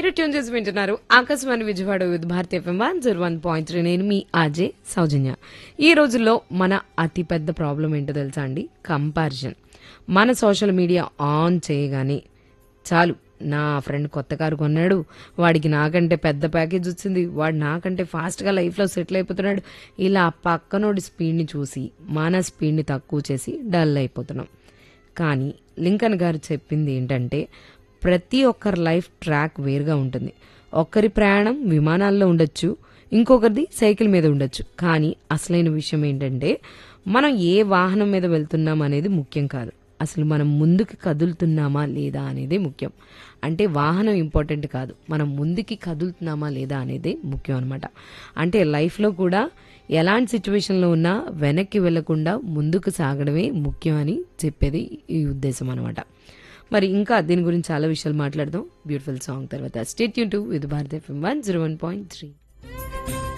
మీరు ట్యూన్ చేసి వింటున్నారు Akashvani Vijayawada with Bharatiya FM one zero one point three నేను మీ ఆజే సౌజన్య ఈ రోజుల్లో మన అతి పెద్ద ప్రాబ్లం ఏంటో తెలుసా అండి కంపారిజన్ మన సోషల్ మీడియా ఆన్ చేయగానే చాలు నా ఫ్రెండ్ కొత్త కారు కొన్నాడు వాడికి నాకంటే పెద్ద ప్యాకేజ్ వచ్చింది వాడు నాకంటే ఫాస్ట్గా లైఫ్లో సెటిల్ అయిపోతున్నాడు ఇలా పక్కనోడి స్పీడ్ని చూసి మన స్పీడ్ని తక్కువ చేసి డల్ అయిపోతున్నాం కానీ లింకన్ గారు చెప్పింది ఏంటంటే ప్రతి ఒక్కరి లైఫ్ ట్రాక్ వేరుగా ఉంటుంది ఒక్కరి ప్రయాణం విమానాల్లో ఉండొచ్చు ఇంకొకరిది సైకిల్ మీద ఉండొచ్చు కానీ అసలైన విషయం ఏంటంటే మనం ఏ వాహనం మీద వెళ్తున్నాం అనేది ముఖ్యం కాదు అసలు మనం ముందుకు కదులుతున్నామా లేదా అనేది ముఖ్యం అంటే వాహనం ఇంపార్టెంట్ కాదు మనం ముందుకి కదులుతున్నామా లేదా అనేది ముఖ్యం అనమాట అంటే లైఫ్లో కూడా ఎలాంటి సిచ్యువేషన్లో ఉన్నా వెనక్కి వెళ్లకుండా ముందుకు సాగడమే ముఖ్యం అని చెప్పేది ఈ ఉద్దేశం అనమాట మరి ఇంకా దీని గురించి చాలా విషయాలు మాట్లాడదాం బ్యూటిఫుల్ సాంగ్ తర్వాత స్టేట్ యూన్ to with Bharat FM one zero one point three